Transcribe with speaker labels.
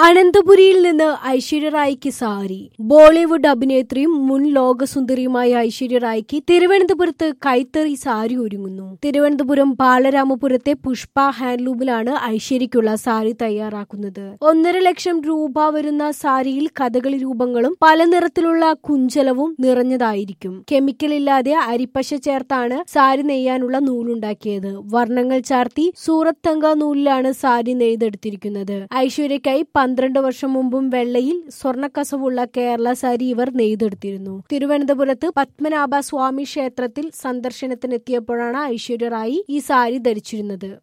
Speaker 1: അനന്തപുരിയിൽ നിന്ന് ഐശ്വര്യ റായിക്ക് സാരി ബോളിവുഡ് അഭിനേത്രിയും മുൻ ലോകസുന്ദരിയുമായ ഐശ്വര്യ റായിക്ക് തിരുവനന്തപുരത്ത് കൈത്തറി സാരി ഒരുങ്ങുന്നു തിരുവനന്തപുരം ബാലരാമപുരത്തെ പുഷ്പ ഹാൻഡ്ലൂമിലാണ് ഐശ്വര്യയ്ക്കുള്ള സാരി തയ്യാറാക്കുന്നത് ഒന്നര ലക്ഷം രൂപ വരുന്ന സാരിയിൽ കഥകളി രൂപങ്ങളും പല നിറത്തിലുള്ള കുഞ്ചലവും നിറഞ്ഞതായിരിക്കും കെമിക്കൽ ഇല്ലാതെ അരിപ്പശ ചേർത്താണ് സാരി നെയ്യാനുള്ള നൂലുണ്ടാക്കിയത് വർണ്ണങ്ങൾ ചാർത്തി സൂറത്ത് തങ്ക നൂലിലാണ് സാരി നെയ്തെടുത്തിരിക്കുന്നത് ഐശ്വര്യയ്ക്കായി പന്ത്രണ്ട് വർഷം മുമ്പും വെള്ളയിൽ സ്വർണ്ണക്കസവുള്ള കേരള സാരി ഇവർ നെയ്തെടുത്തിരുന്നു തിരുവനന്തപുരത്ത് പത്മനാഭ സ്വാമി ക്ഷേത്രത്തിൽ സന്ദർശനത്തിനെത്തിയപ്പോഴാണ് ഐശ്വര്യ റായി ഈ സാരി ധരിച്ചിരുന്നത്